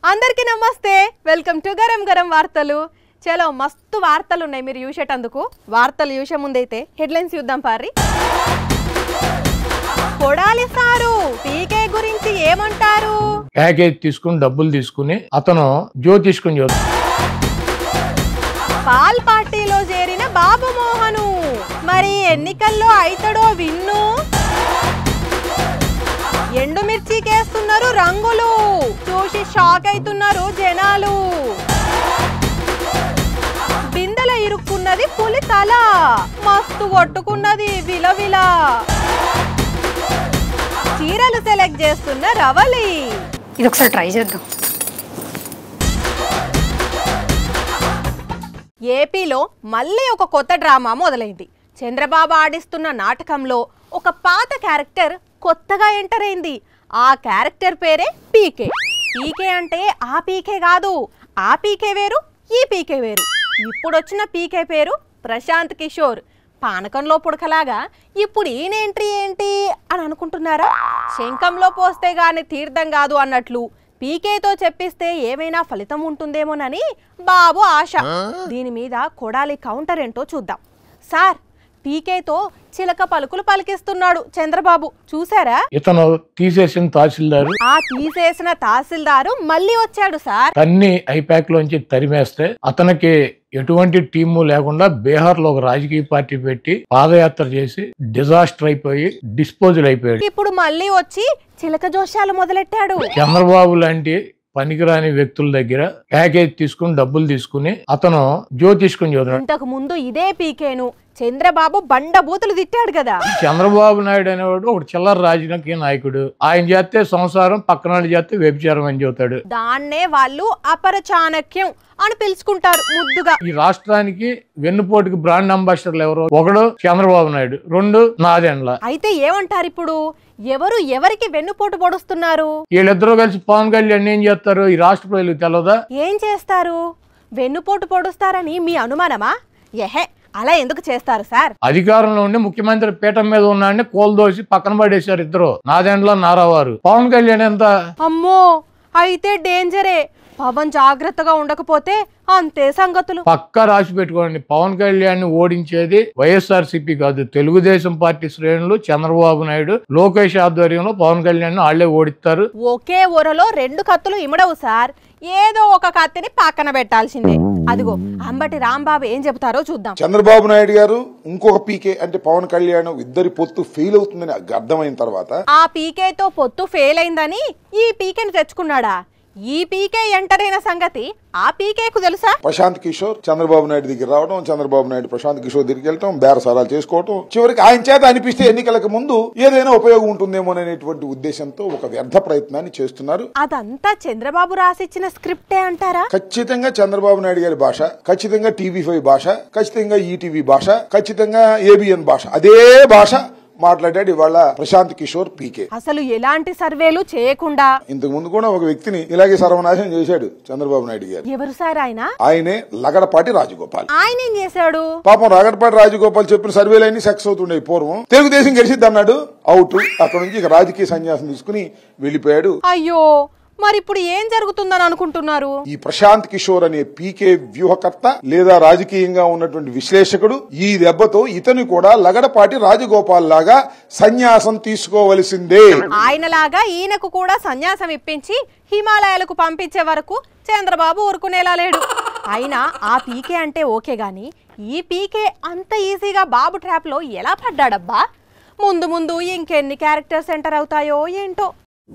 అందరికీ నమస్తే welcome to garam garam వార్తలు చలో మస్తు వార్తలు ఉన్నాయి మీరు చూసేటందుకు వార్తలు చూసే ముందైతే హెడ్లైన్స్ చూద్దాం పారి కొడాలి సారు పీకే గురించి ఏమంటారు ప్యాకేజ్ తీసుకుని డబ్బులు తీసుకుని అతను జ్యోతిష్కుని చదువు పాల్ పార్టీలో చేరిన బాబు మోహను మరి ఎన్నికల్లో అయితడో విన్ను ఎండుమిర్చికేస్తున్నారు రంగులు చూసి షాక్ అవుతున్నారు జనాలు బిందెల ఇరుక్కున్నది పులి తల మస్తు కొట్టుకున్నది విలవిల చీరలు సెలెక్ట్ చేస్తున్న రవలి ఇది ఒకసారి ట్రై చేద్దాం ఏపీలో మళ్ళీ ఒక కొత్త డ్రామా మొదలైంది చంద్రబాబు ఆడిస్తున్న నాటకంలో ఒక పాత క్యారెక్టర్ కొత్తగా ఎంటర్ అయింది ఆ క్యారెక్టర్ పేరే పీకే పీకే అంటే ఆ పీకే కాదు ఆ పీకే వేరు ఈ పీకే వేరు ఇప్పుడు వచ్చిన పీకే పేరు ప్రశాంత్ కిషోర్ పానకంలో పుడకలాగా ఇప్పుడు ఈయన ఎంట్రీ ఏంటి అని అనుకుంటున్నారా శంఖంలో పోస్తే గాని తీర్థం కాదు అన్నట్లు పీకేతో చెప్పిస్తే ఏమైనా ఫలితం ఉంటుందేమోనని బాబు ఆశ దీని మీద కొడాలి కౌంటర్ ఏంటో చూద్దాం సార్ పీకేతో చిలక పలుకులు పలికిస్తున్నాడు చంద్రబాబు చూసారా ఇతను తీసేసిన తహసీల్దారు ఆ తీసేసిన తహసీల్దారు మళ్ళీ వచ్చాడు సార్ తన్ని ఐపాక్ లోంచి తరిమేస్తే అతనికి ఎటువంటి టీము లేకుండా బీహార్ లో ఒక రాజకీయ పార్టీ పెట్టి పాదయాత్ర చేసి డిజాస్టర్ అయిపోయి డిస్పోజల్ అయిపోయాడు ఇప్పుడు మళ్ళీ వచ్చి చిలక జోషాలు మొదలెట్టాడు చంద్రబాబు లాంటి పనికిరాని వ్యక్తుల దగ్గర ప్యాకేజ్ తీసుకుని డబ్బులు తీసుకుని అతను జ్యోతిష్కుని చదువుతున్నాడు ఇంతకు ముందు ఇదే పీకేను చంద్రబాబు బండ బూతులు తిట్టాడు కదా చంద్రబాబు నాయుడు అనేవాడు ఒక చిల్లర రాజకీయ నాయకుడు ఆయన చేస్తే సంసారం పక్కన వాళ్ళు చేస్తే వ్యభిచారం అని చెబుతాడు దాన్నే వాళ్ళు అపర చాణక్యం అని పిలుచుకుంటారు ముద్దుగా ఈ రాష్ట్రానికి వెన్నుపోటుకి బ్రాండ్ అంబాసిడర్లు ఎవరు ఒకడు చంద్రబాబు నాయుడు రెండు నాదెండ్ల అయితే ఏమంటారు ఇప్పుడు ఎవరు ఎవరికి వెన్నుపోటు పొడుస్తున్నారు వీళ్ళిద్దరూ కలిసి పవన్ కళ్యాణ్ ఏం చేస్తారు ఈ రాష్ట్ర ప్రజలకు తెలవదా ఏం చేస్తారు వెన్నుపోటు పొడుస్తారని మీ అనుమానమా ఎహే అలా ఎందుకు చేస్తారు సార్ అధికారంలో ఉండి ముఖ్యమంత్రి పీఠం మీద ఉన్నాడని కోల్దోసి పక్కన పడేశారు ఇద్దరు నాదెండ్ల నారావారు పవన్ కళ్యాణ్ ఎంత అమ్మో అయితే డేంజరే పవన్ జాగ్రత్తగా ఉండకపోతే అంతే సంగతులు పక్కా రాసి పెట్టుకోండి పవన్ కళ్యాణ్ ఓడించేది వైఎస్ఆర్ కాదు తెలుగుదేశం పార్టీ శ్రేణులు చంద్రబాబు నాయుడు లోకేష్ ఆధ్వర్యంలో పవన్ కళ్యాణ్ వాళ్లే ఓడిస్తారు ఒకే ఊరలో రెండు కత్తులు ఇమడవు సార్ ఏదో ఒక కత్తిని పక్కన పెట్టాల్సిందే అదిగో అంబటి రాంబాబు ఏం చెబుతారో చూద్దాం చంద్రబాబు నాయుడు గారు ఇంకొక పీకే అంటే పవన్ కళ్యాణ్ ఇద్దరి పొత్తు ఫెయిల్ అవుతుందని అర్థమైన తర్వాత ఆ పీకేతో పొత్తు ఫెయిల్ అయిందని ఈ పీకేని తెచ్చుకున్నాడా ఈ పీకే ఎంటర్ అయిన సంగతి ఆ పీకేకు తెలుసా ప్రశాంత్ కిషోర్ చంద్రబాబు నాయుడు దగ్గర రావడం చంద్రబాబు నాయుడు ప్రశాంత్ కిషోర్ దగ్గరికి వెళ్ళటం బేరసారాలు చేసుకోవటం చివరికి ఆయన చేత అనిపిస్తే ఎన్నికలకు ముందు ఏదైనా ఉపయోగం ఉంటుందేమో అనేటువంటి ఉద్దేశంతో ఒక వ్యర్థ ప్రయత్నాన్ని చేస్తున్నారు అదంతా చంద్రబాబు రాసిచ్చిన స్క్రిప్టే అంటారా ఖచ్చితంగా చంద్రబాబు నాయుడు గారి భాష ఖచ్చితంగా టీవీ ఫైవ్ భాష ఖచ్చితంగా ఈటీవీ భాష ఖచ్చితంగా ఏబిఎన్ భాష అదే భాష మాట్లాడాడు ఇవాళ ప్రశాంత్ కిషోర్ పీకే అసలు ఎలాంటి సర్వేలు చేయకుండా ఇంతకు ముందు కూడా ఒక వ్యక్తిని ఇలాగే సర్వనాశనం చేశాడు చంద్రబాబు నాయుడు గారు ఎవరు సార్ ఆయన ఆయనే లగడపాటి రాజగోపాల్ ఆయన ఏం చేశాడు పాపం రాగడపాటి రాజగోపాల్ చెప్పిన సర్వేలన్నీ సక్సెస్ అవుతుండే పూర్వం తెలుగుదేశం గెలిచిద్ది అన్నాడు అవుట్ అక్కడ నుంచి ఇక రాజకీయ సన్యాసం తీసుకుని వెళ్లిపోయాడు అయ్యో మరి ఇప్పుడు ఏం జరుగుతుందని అనుకుంటున్నారు ఈ ప్రశాంత్ కిషోర్ అనే పీకే వ్యూహకర్త లేదా రాజకీయంగా ఉన్నటువంటి విశ్లేషకుడు ఈ దెబ్బతో ఇతను కూడా లగడపాటి రాజగోపాల్ లాగా సన్యాసం తీసుకోవలసిందే ఆయనలాగా ఈయనకు కూడా సన్యాసం ఇప్పించి హిమాలయాలకు పంపించే వరకు చంద్రబాబు ఊరుకునేలా లేడు అయినా ఆ పీకే అంటే ఓకే గాని ఈ పీకే అంత ఈజీగా బాబు ట్రాప్ లో ఎలా పడ్డాడబ్బా ముందు ముందు ఇంకెన్ని క్యారెక్టర్స్ ఎంటర్ అవుతాయో ఏంటో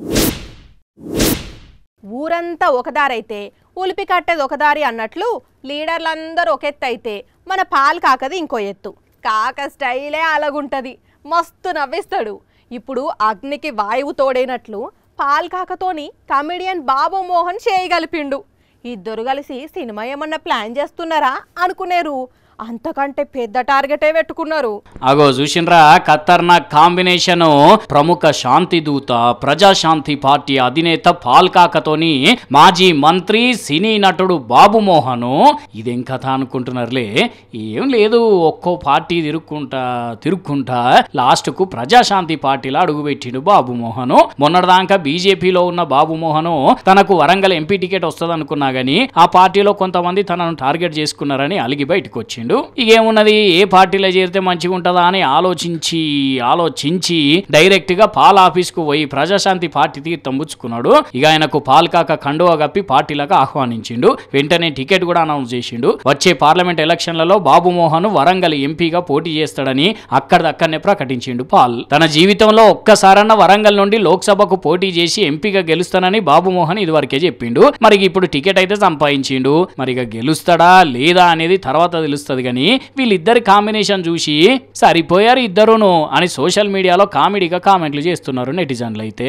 ఊరంతా ఒకదారైతే ఉలిపి కట్టేది ఒకదారి అన్నట్లు లీడర్లందరూ ఒక ఎత్తు అయితే మన పాలు కాకది ఇంకో ఎత్తు కాక స్టైలే అలాగుంటది మస్తు నవ్విస్తాడు ఇప్పుడు అగ్నికి వాయువు తోడైనట్లు పాల్ కాకతోని కమెడియన్ బాబు మోహన్ చేయగలిపిండు ఇద్దరు కలిసి సినిమా ఏమన్నా ప్లాన్ చేస్తున్నారా అనుకునేరు అంతకంటే పెద్ద టార్గెటే పెట్టుకున్నారు అగో చూసిండ్రా ఖతర్నాక్ కాంబినేషన్ ప్రముఖ శాంతి దూత ప్రజాశాంతి పార్టీ అధినేత పాల్కాకతోని మాజీ మంత్రి సినీ నటుడు బాబు మోహన్ ఇదేం కథ అనుకుంటున్నారులే ఏం లేదు ఒక్కో పార్టీ తిరుక్కుంటా తిరుక్కుంటా లాస్ట్ కు ప్రజాశాంతి పార్టీలో అడుగుపెట్టిండు బాబు మోహన్ మొన్నటిదాకా బీజేపీలో ఉన్న బాబు మోహన్ తనకు వరంగల్ ఎంపీ టికెట్ వస్తుంది అనుకున్నా గానీ ఆ పార్టీలో కొంతమంది తనను టార్గెట్ చేసుకున్నారని అలిగి బయటకు వచ్చిండు ఇక ఏమున్నది ఏ పార్టీలో చేరితే మంచిగా ఉంటుందా అని ఆలోచించి ఆలోచించి డైరెక్ట్ గా పాల్ ఆఫీస్ కు పోయి ప్రజాశాంతి పార్టీ తీర్థం పుచ్చుకున్నాడు ఇక ఆయనకు పాల్కాక కండువా కప్పి పార్టీలకు ఆహ్వానించిండు వెంటనే టికెట్ కూడా అనౌన్స్ చేసిండు వచ్చే పార్లమెంట్ ఎలక్షన్లలో బాబు మోహన్ వరంగల్ ఎంపీగా పోటీ చేస్తాడని అక్కడిదక్కడనే ప్రకటించిండు పాల్ తన జీవితంలో ఒక్కసారన్న వరంగల్ నుండి లోక్సభకు పోటీ చేసి ఎంపీగా గెలుస్తానని బాబు మోహన్ ఇదివరకే చెప్పిండు మరి ఇప్పుడు టికెట్ అయితే సంపాదించిండు మరి ఇక గెలుస్తాడా లేదా అనేది తర్వాత తెలుస్తుంది కానీ వీళ్ళిద్దరి కాంబినేషన్ చూసి సరిపోయారు ఇద్దరును అని సోషల్ మీడియాలో కామెడీగా కామెంట్లు చేస్తున్నారు నెటిజన్లు అయితే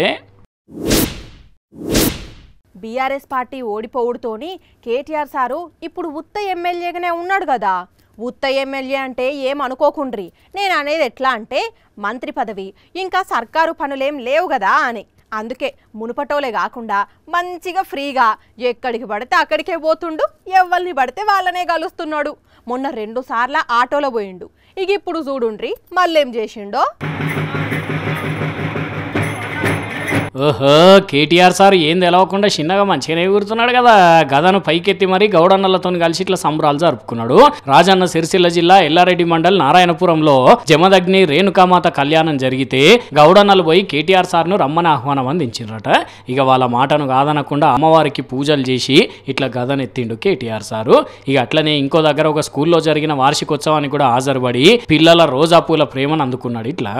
బీఆర్ఎస్ పార్టీ ఓడిపోవుడుతోని కేటీఆర్ సారు ఇప్పుడు ఉత్త ఎమ్మెల్యేగానే ఉన్నాడు కదా ఉత్త ఎమ్మెల్యే అంటే ఏం అనుకోకుండ్రి నేను అనేది ఎట్లా అంటే మంత్రి పదవి ఇంకా సర్కారు పనులేం లేవు కదా అని అందుకే మునుపటోలే కాకుండా మంచిగా ఫ్రీగా ఎక్కడికి పడితే అక్కడికే పోతుండు ఎవరిని పడితే వాళ్ళనే కలుస్తున్నాడు మొన్న రెండు సార్ల ఆటోలో పోయిండు ఇక ఇప్పుడు చూడుండ్రి మళ్ళేం చేసిండో ఓహో కేటీఆర్ సార్ ఏం తెలవకుండా చిన్నగా మంచిగానే ఎగురుతున్నాడు కదా గదను పైకెత్తి మరీ గౌడన్నలతో కలిసి ఇట్లా సంబరాలు జరుపుకున్నాడు రాజన్న సిరిసిల్ల జిల్లా ఎల్లారెడ్డి మండల్ నారాయణపురంలో జమదగ్ని రేణుకామాత కళ్యాణం జరిగితే గౌడన్నలు పోయి కేటీఆర్ సార్ను రమ్మని ఆహ్వానం అందించిండ్రట ఇక వాళ్ళ మాటను కాదనకుండా అమ్మవారికి పూజలు చేసి ఇట్లా గదనెత్తిండు కేటీఆర్ సారు ఇక అట్లనే ఇంకో దగ్గర ఒక స్కూల్లో జరిగిన వార్షికోత్సవానికి కూడా హాజరుపడి పిల్లల రోజా పూల ప్రేమను అందుకున్నాడు ఇట్లా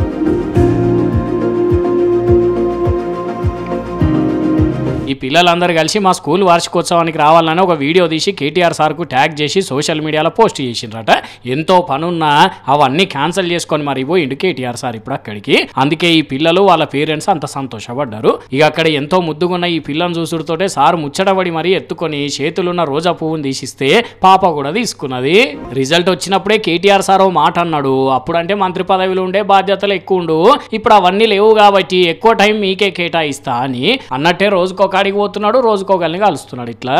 ఈ పిల్లలందరూ కలిసి మా స్కూల్ వార్షికోత్సవానికి రావాలని ఒక వీడియో తీసి కేటీఆర్ సార్కు ట్యాగ్ చేసి సోషల్ మీడియాలో పోస్ట్ చేసిండ్రట ఎంతో పనున్నా అవన్నీ క్యాన్సిల్ చేసుకొని మరి పోయిండు కేటీఆర్ సార్ ఇప్పుడు అక్కడికి అందుకే ఈ పిల్లలు వాళ్ళ పేరెంట్స్ అంత సంతోషపడ్డారు ఇక అక్కడ ఎంతో ముద్దుగున్న ఈ పిల్లని చూసుడుతోటే సార్ ముచ్చటపడి మరీ ఎత్తుకొని చేతులున్న రోజా పువ్వుని తీసిస్తే పాప కూడా తీసుకున్నది రిజల్ట్ వచ్చినప్పుడే కేటీఆర్ సార్ ఓ మాట అన్నాడు అప్పుడంటే మంత్రి పదవిలో ఉండే బాధ్యతలు ఎక్కువ ఉండు ఇప్పుడు అవన్నీ లేవు కాబట్టి ఎక్కువ టైం మీకే కేటాయిస్తా అని అన్నట్టే రోజుకో కాడికి పోతున్నాడు రోజుకోగల్ని కలుస్తున్నాడు ఇట్లా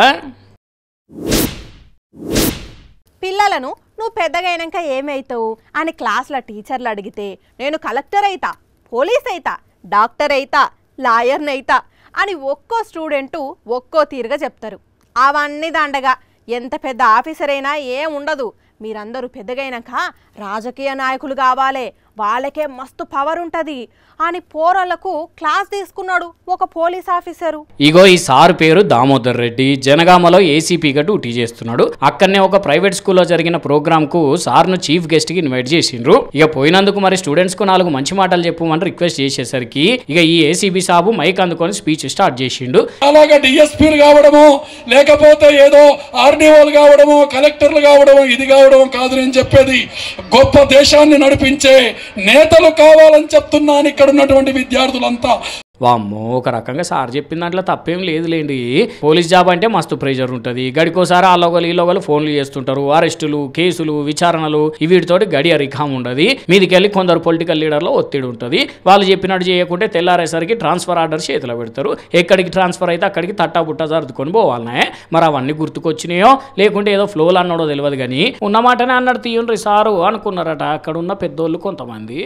పిల్లలను నువ్వు పెద్దగా అయినాక ఏమవుతావు అని క్లాస్లో టీచర్లు అడిగితే నేను కలెక్టర్ అయితా పోలీస్ అయితా డాక్టర్ అయితా లాయర్ని అయితా అని ఒక్కో స్టూడెంటు ఒక్కో తీరుగా చెప్తారు అవన్నీ దండగా ఎంత పెద్ద ఆఫీసర్ అయినా ఏం ఉండదు మీరందరూ పెద్దగైనాక రాజకీయ నాయకులు కావాలి వాళ్ళకే మస్తు పవర్ ఉంటుంది అని పోరలకు క్లాస్ తీసుకున్నాడు ఒక పోలీస్ ఆఫీసరు ఇగో ఈ సార్ పేరు దామోదర్ రెడ్డి జనగామలో ఏసీపీగా డ్యూటీ చేస్తున్నాడు అక్కడనే ఒక ప్రైవేట్ స్కూల్లో జరిగిన ప్రోగ్రామ్ కు సార్ను చీఫ్ గెస్ట్ కి ఇన్వైట్ చేసిండ్రు ఇక పోయినందుకు మరి స్టూడెంట్స్ కు నాలుగు మంచి మాటలు చెప్పమని రిక్వెస్ట్ చేసేసరికి ఇక ఈ ఏసీబీ సాబు మైక్ అందుకొని స్పీచ్ స్టార్ట్ చేసిండు అలాగా డిఎస్పీలు కావడము లేకపోతే ఏదో ఆర్డీఓలు కావడము కలెక్టర్లు కావడము ఇది కావడం కాదు నేను చెప్పేది గొప్ప దేశాన్ని నడిపించే నేతలు కావాలని చెప్తున్నాను ఇక్కడ ఉన్నటువంటి విద్యార్థులంతా వామ్మో ఒక రకంగా సార్ చెప్పిన దాంట్లో తప్పేం లేదులేండి పోలీస్ జాబ్ అంటే మస్తు ప్రెషర్ ఉంటుంది గడికోసారి ఆ లోగలు ఈ లోగలు ఫోన్లు చేస్తుంటారు అరెస్టులు కేసులు విచారణలు ఈ వీటితోటి గడియ రిఖాం ఉండదు మీదికెళ్ళి కొందరు పొలిటికల్ లీడర్లో ఒత్తిడి ఉంటుంది వాళ్ళు చెప్పినట్టు చేయకుంటే తెల్లారేసరికి ట్రాన్స్ఫర్ ఆర్డర్ చేతిలో పెడతారు ఎక్కడికి ట్రాన్స్ఫర్ అయితే అక్కడికి తట్టా బుట్ట సర్దుకొని పోవాలనే మరి అవన్నీ గుర్తుకొచ్చినాయో లేకుంటే ఏదో ఫ్లోలు అన్నాడో తెలియదు కానీ ఉన్న మాటనే అన్నాడు తీయండి సారు అనుకున్నారట అక్కడ ఉన్న పెద్దోళ్ళు కొంతమంది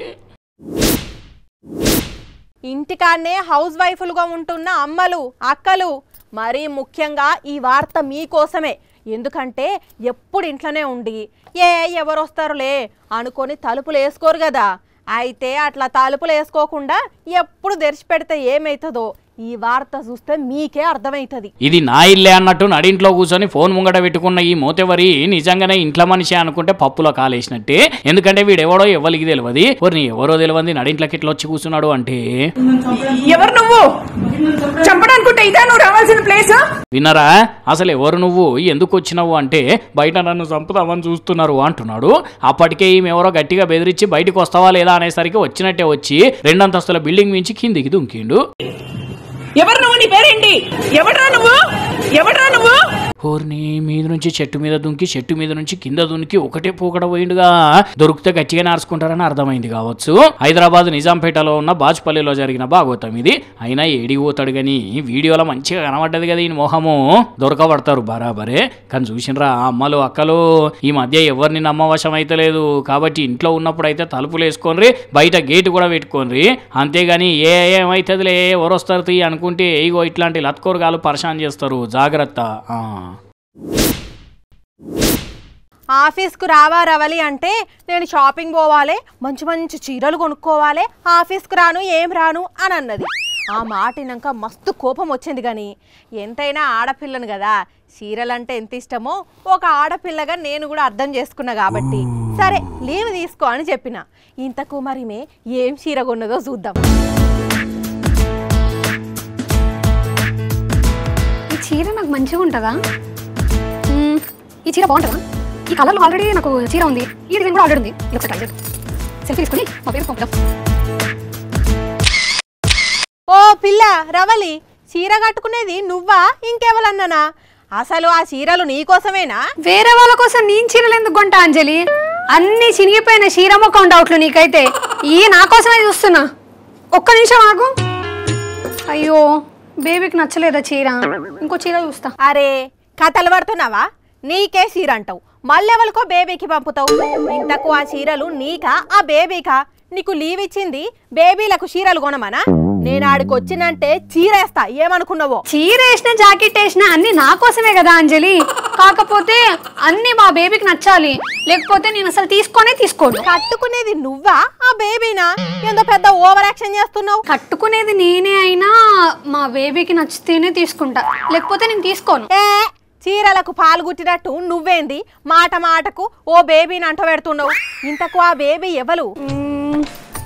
ఇంటికాన్నే హౌస్ వైఫులుగా ఉంటున్న అమ్మలు అక్కలు మరీ ముఖ్యంగా ఈ వార్త మీకోసమే ఎందుకంటే ఎప్పుడు ఇంట్లోనే ఉండి ఏ ఎవరు వస్తారులే అనుకొని తలుపులు వేసుకోరు కదా అయితే అట్లా తలుపులు వేసుకోకుండా ఎప్పుడు తెరిచిపెడితే ఏమవుతుందో ఈ వార్త చూస్తే మీకే అర్థమవుతుంది ఇది నా ఇల్లే అన్నట్టు నడింట్లో కూర్చొని ఫోన్ ముంగట పెట్టుకున్న ఈ మోతెవరి నిజంగానే ఇంట్లో మనిషి అనుకుంటే పప్పులో కాలేసినట్టే ఎందుకంటే వీడెవడో ఎవరికి తెలియదు ఎవరిని ఎవరో తెలియదు నడింట్లోకి ఇట్లా వచ్చి కూర్చున్నాడు అంటే ఎవరు నువ్వు చంపడానుకుంటే ఇదా నువ్వు రావాల్సిన ప్లేస్ విన్నరా అసలు ఎవరు నువ్వు ఎందుకు వచ్చినావు అంటే బయట నన్ను చంపుదామని చూస్తున్నారు అంటున్నాడు అప్పటికే ఈమె ఎవరో గట్టిగా బెదిరించి బయటకు వస్తావా లేదా అనేసరికి వచ్చినట్టే వచ్చి రెండంతస్తుల బిల్డింగ్ మించి కిందికి దుంకిండు ఎవరు నువ్వు నీ పేరేంటి ఎవడ్రా నువ్వు ఎవడ్రా నువ్వు హోర్ని మీద నుంచి చెట్టు మీద దుంకి చెట్టు మీద నుంచి కింద దునికి ఒకటే పూకడ పోయిండుగా దొరికితే గట్టిగా నార్చుకుంటారని అర్థమైంది కావచ్చు హైదరాబాద్ నిజాంపేటలో ఉన్న బాజ్పల్లిలో జరిగిన భాగవతం ఇది అయినా ఏడికి పోతాడు కానీ వీడియోలో మంచిగా కనబడ్డది కదా ఈ మొహము దొరకబడతారు బరాబరే కానీ చూసినరా అమ్మలు అక్కలు ఈ మధ్య ఎవరిని నమ్మవశం అయితే లేదు కాబట్టి ఇంట్లో ఉన్నప్పుడు అయితే తలుపులు వేసుకోండి బయట గేటు కూడా పెట్టుకోండి అంతేగాని ఏ ఏమైతుందిలే ఎవరు వస్తారు తీ అనుకుంటే ఇగో ఇట్లాంటి లత్కోరగాలు పరిశాన్ చేస్తారు జాగ్రత్త ఆ. ఆఫీస్కు రావా రవలి అంటే నేను షాపింగ్ పోవాలి మంచి మంచి చీరలు కొనుక్కోవాలి ఆఫీస్కు రాను ఏం రాను అని అన్నది ఆ మాట విన్నాక మస్తు కోపం వచ్చింది కానీ ఎంతైనా ఆడపిల్లను కదా చీరలంటే ఎంత ఇష్టమో ఒక ఆడపిల్లగా నేను కూడా అర్థం చేసుకున్నా కాబట్టి సరే లీవ్ తీసుకో అని చెప్పిన ఇంతకు మరి మే ఏం చీర కొన్నదో చూద్దాం ఈ చీర నాకు మంచిగా ఉంటుందా మ్మ్, ఈ చీర బాగుంటుందా ఈ కలర్లో ఆల్రెడీ నాకు చీర ఉంది ఈ డిజైన్ కూడా ఆల్రెడీ ఉంది ఇది ఒకసారి ట్రై చేద్దాం సెల్ఫీ తీసుకుని మా పేరు పంపుదాం ఓ పిల్ల రవలి చీర కట్టుకునేది నువ్వా ఇంకెవలన్నానా అసలు ఆ చీరలు నీకోసమేనా వేరే వాళ్ళ కోసం నేను చీరలు ఎందుకు కొంటా అంజలి అన్ని చినిగిపోయిన చీర మొక్క డౌట్లు నీకైతే ఈ నా కోసమే చూస్తున్నా ఒక్క నిమిషం ఆగు అయ్యో బేబీకి నచ్చలేదా చీర ఇంకో చీర చూస్తా అరే కథలు పడుతున్నావా నీకే చీర అంటావు మళ్ళెవరికో బేబీకి పంపుతావు ఇంతకు ఆ చీరలు నీకా ఆ బేబీకా నీకు లీవ్ ఇచ్చింది బేబీలకు చీరలు కొనమనా నేను ఆడికి వచ్చినంటే చీరేస్తా ఏమనుకున్నావో చీర వేసిన జాకెట్ వేసిన అన్ని నా కోసమే కదా అంజలి కాకపోతే అన్ని మా బేబీకి నచ్చాలి లేకపోతే నేను అసలు తీసుకొనే తీసుకోను కట్టుకునేది నువ్వా ఆ బేబీనా ఏందో పెద్ద ఓవర్ యాక్షన్ చేస్తున్నావు కట్టుకునేది నేనే అయినా మా బేబీకి నచ్చితేనే తీసుకుంటా లేకపోతే నేను తీసుకోను ఏ చీరలకు పాలు గుట్టినట్టు నువ్వేంది మాట మాటకు ఓ బేబీని అంట పెడుతున్నావు ఇంతకు ఆ బేబీ ఎవలు మ్మ్.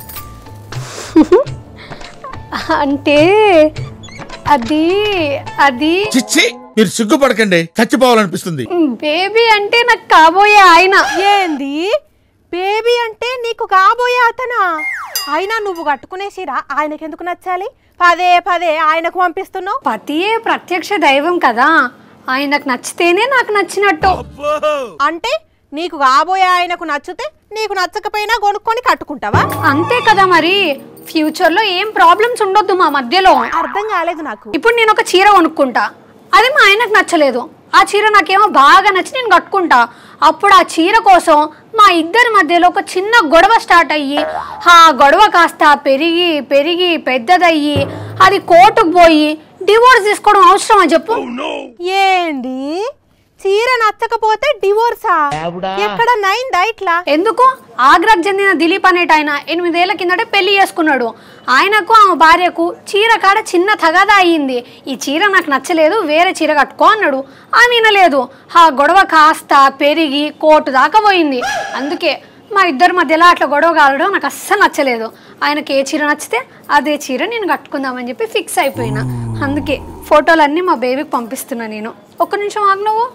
అంటే అది అది చిచ్చి మీరు సిగ్గుపడకండి చచ్చిపోవాలనిపిస్తుంది బేబీ అంటే నాకు కాబోయే ఆయన ఏంది బేబీ అంటే నీకు కాబోయే అతనా అయినా నువ్వు కట్టుకునే చీర ఆయనకెందుకు నచ్చాలి పదే పదే ఆయనకు పంపిస్తున్నావు పతియే ప్రత్యక్ష దైవం కదా ఆయనకు నచ్చితేనే నాకు నచ్చినట్టు అంటే నీకు కాబోయే ఆయనకు నచ్చితే నీకు నచ్చకపోయినా కొనుక్కొని కట్టుకుంటావా అంతే కదా మరి ఫ్యూచర్ లో ఏం ప్రాబ్లమ్స్ ఉండొద్దు మా మధ్యలో అర్థం కాలేదు నాకు ఇప్పుడు నేను ఒక చీర కొనుక్కుంటా అది మా ఆయనకు నచ్చలేదు ఆ చీర నాకేమో బాగా నచ్చి నేను కట్టుకుంటా అప్పుడు ఆ చీర కోసం మా ఇద్దరి మధ్యలో ఒక చిన్న గొడవ స్టార్ట్ అయ్యి ఆ గొడవ కాస్త పెరిగి పెరిగి పెద్దదయ్యి అది కోర్టుకు పోయి డివోర్స్ తీసుకోవడం అవసరమా చెప్పు ఏంది చీర నచ్చకపోతే డివోర్సా ఎక్కడ నైందా ఇట్లా ఎందుకు ఆగ్రాకు చెందిన దిలీప్ అనేట ఆయన ఎనిమిదేళ్ల కిందటే పెళ్లి చేసుకున్నాడు ఆయనకు ఆమె భార్యకు చీర కాడ చిన్న తగాదా అయ్యింది ఈ చీర నాకు నచ్చలేదు వేరే చీర కట్టుకో అన్నాడు ఆమె వినలేదు ఆ గొడవ కాస్త పెరిగి కోర్టు దాకా పోయింది అందుకే మా ఇద్దరి మధ్యలో అట్లా గొడవ కాలడం నాకు అస్సలు నచ్చలేదు ఆయనకి ఏ చీర నచ్చితే అదే చీర నేను కట్టుకుందామని చెప్పి ఫిక్స్ అయిపోయినా అందుకే ఫోటోలన్నీ మా బేబీకి పంపిస్తున్నా నేను ఒక్క నిమిషం ఆగు నువ్వు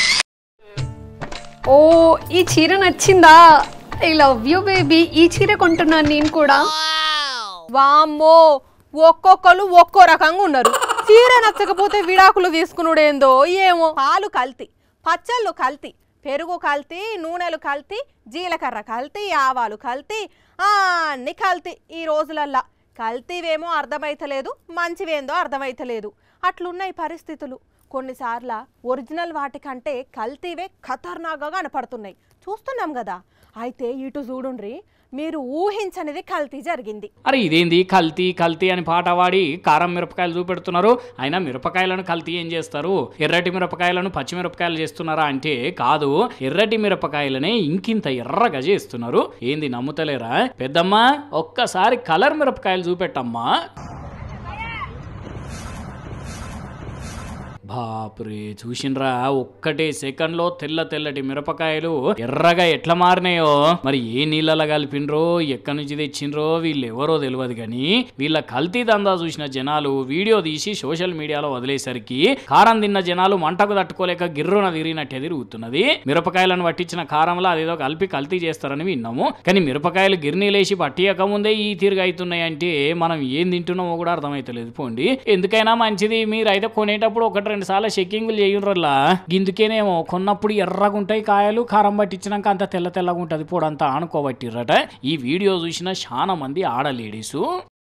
ఓ ఈ చీర నచ్చిందా ఐ లవ్ యూ బేబీ ఈ చీర కొంటున్నాను నేను కూడా వామ్మో ఒక్కొక్కరు ఒక్కో రకంగా ఉన్నారు చీర నచ్చకపోతే విడాకులు తీసుకునుడేందో ఏమో పాలు కల్తీ పచ్చళ్ళు కల్తీ పెరుగు కల్తీ నూనెలు కల్తీ జీలకర్ర కల్తీ ఆవాలు కల్తీ ఆ, అన్ని కల్తీ ఈ రోజులల్లా కల్తీవేమో అర్థమైతలేదు మంచివేందో అర్థమైతలేదు అట్లున్నాయి పరిస్థితులు కొన్నిసార్ల ఒరిజినల్ వాటికంటే కల్తీవే ఖతర్నాగా కనపడుతున్నాయి చూస్తున్నాం కదా అయితే ఇటు చూడుండ్రి మీరు ఊహించనిది కల్తీ జరిగింది అరే ఇదేంది కల్తీ కల్తీ అని పాట పాడి కారం మిరపకాయలు చూపెడుతున్నారు అయినా మిరపకాయలను కల్తీ ఏం చేస్తారు ఎర్రటి మిరపకాయలను పచ్చిమిరపకాయలు చేస్తున్నారా అంటే కాదు ఎర్రటి మిరపకాయలనే ఇంకింత ఎర్రగా చేస్తున్నారు ఏంది నమ్ముతలేరా పెద్దమ్మ ఒక్కసారి కలర్ మిరపకాయలు చూపెట్టమ్మా బాపురే చూసిండ్రా ఒక్కటే సెకండ్లో తెల్ల తెల్లటి మిరపకాయలు ఎర్రగా ఎట్లా మారినాయో మరి ఏ నీళ్ళలో కలిపిండ్రో ఎక్కడి నుంచి తెచ్చిండ్రో వీళ్ళు ఎవరో తెలియదు కానీ వీళ్ళ కల్తీ దందా చూసిన జనాలు వీడియో తీసి సోషల్ మీడియాలో వదిలేసరికి కారం తిన్న జనాలు మంటకు తట్టుకోలేక గిర్రున తిరిగినట్టే తిరుగుతున్నది మిరపకాయలను పట్టించిన కారంలో అదేదో కలిపి కల్తీ చేస్తారని విన్నాము కానీ మిరపకాయలు గిర్నీలేసి పట్టియక ముందే ఈ తీరుగా అవుతున్నాయి అంటే మనం ఏం తింటున్నామో కూడా అర్థమైతలేదు పోండి ఎందుకైనా మంచిది మీరైతే కొనేటప్పుడు ఒకటి రెండు సార్లు చెక్కింగ్లు చేయుర్రల్లా గిందుకేనేమో కొన్నప్పుడు ఎర్రగా ఉంటాయి కాయలు కారం పట్టించినాక అంత తెల్ల తెల్లగా ఉంటుంది పొడంతా ఆనుకోబట్టిర్రట ఈ వీడియో చూసిన చాలా మంది ఆడ లేడీసు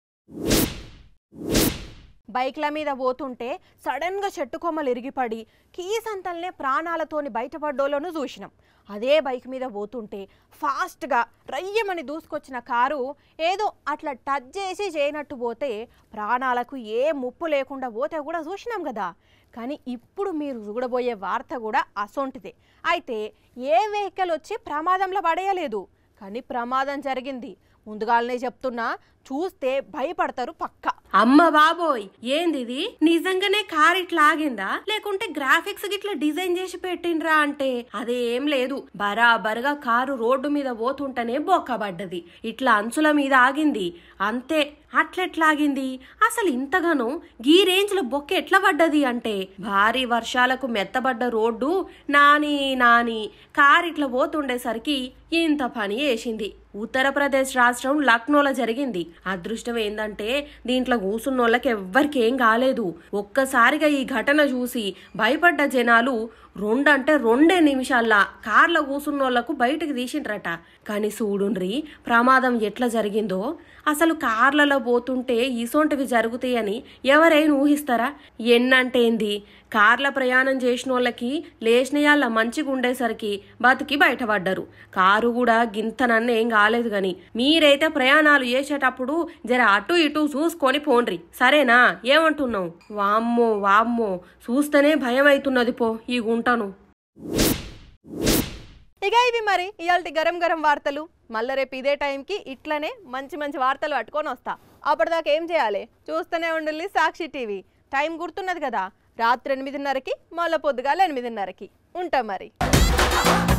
బైక్ల మీద పోతుంటే సడన్గా చెట్టు కొమ్మలు ఇరిగిపడి కీసంతల్నే ప్రాణాలతోని బయటపడ్డోళ్ళను చూసినాం అదే బైక్ మీద పోతుంటే ఫాస్ట్గా రయ్యమని దూసుకొచ్చిన కారు ఏదో అట్లా టచ్ చేసి చేయనట్టు పోతే ప్రాణాలకు ఏ ముప్పు లేకుండా పోతే కూడా చూసినాం కదా కానీ ఇప్పుడు మీరు చూడబోయే వార్త కూడా అసొంటిదే అయితే ఏ వెహికల్ వచ్చి ప్రమాదంలో పడేయలేదు కానీ ప్రమాదం జరిగింది ముందుగానే చెప్తున్నా చూస్తే భయపడతారు పక్కా అమ్మ బాబోయ్ ఏందిది నిజంగానే కార్ ఇట్లా ఆగిందా లేకుంటే గ్రాఫిక్స్ గిట్లా డిజైన్ చేసి పెట్టిండ్రా అంటే అదేం లేదు బరాబరుగా కారు రోడ్డు మీద పోతుంటేనే బొక్కబడ్డది ఇట్లా అంచుల మీద ఆగింది అంతే అట్లెట్లా ఆగింది అసలు ఇంతగానో గీ రేంజ్ లో బొక్క ఎట్లా పడ్డది అంటే భారీ వర్షాలకు మెత్తబడ్డ రోడ్డు నాని నాని కార్ ఇట్లా పోతుండేసరికి ఇంత పని వేసింది ఉత్తరప్రదేశ్ రాష్ట్రం లక్నోలో జరిగింది అదృష్టం ఏందంటే దీంట్లో కూసున్నోళ్ళకి ఎవ్వరికి ఏం కాలేదు ఒక్కసారిగా ఈ ఘటన చూసి భయపడ్డ జనాలు రెండంటే రెండే నిమిషాల్లా కార్లో కూసున్నోళ్లకు బయటకు తీసిండ్రట కానీ చూడుండ్రి ప్రమాదం ఎట్లా జరిగిందో అసలు కార్లలో పోతుంటే ఇసొంటివి జరుగుతాయని ఎవరైనా ఊహిస్తారా ఎన్నంటేంది కార్ల ప్రయాణం చేసిన వాళ్ళకి లేచినయాళ్ళ మంచిగా ఉండేసరికి బతికి బయటపడ్డరు కారు కూడా గింతనన్న ఏం కాలేదు గాని మీరైతే ప్రయాణాలు చేసేటప్పుడు జర అటు ఇటు చూసుకొని పోండ్రి సరేనా ఏమంటున్నావు వామ్మో వామ్మో చూస్తేనే భయం అవుతున్నది పో ఈ గుంటను ఇక ఇవి మరి ఇవాళ గరం గరం వార్తలు మళ్ళీ రేపు ఇదే టైంకి ఇట్లనే మంచి మంచి వార్తలు పట్టుకొని వస్తా అప్పటిదాకా ఏం చేయాలి చూస్తూనే ఉండాలి సాక్షి టీవీ టైం గుర్తున్నది కదా రాత్రి ఎనిమిదిన్నరకి మళ్ళీ పొద్దుగాల ఎనిమిదిన్నరకి ఉంటాం మరి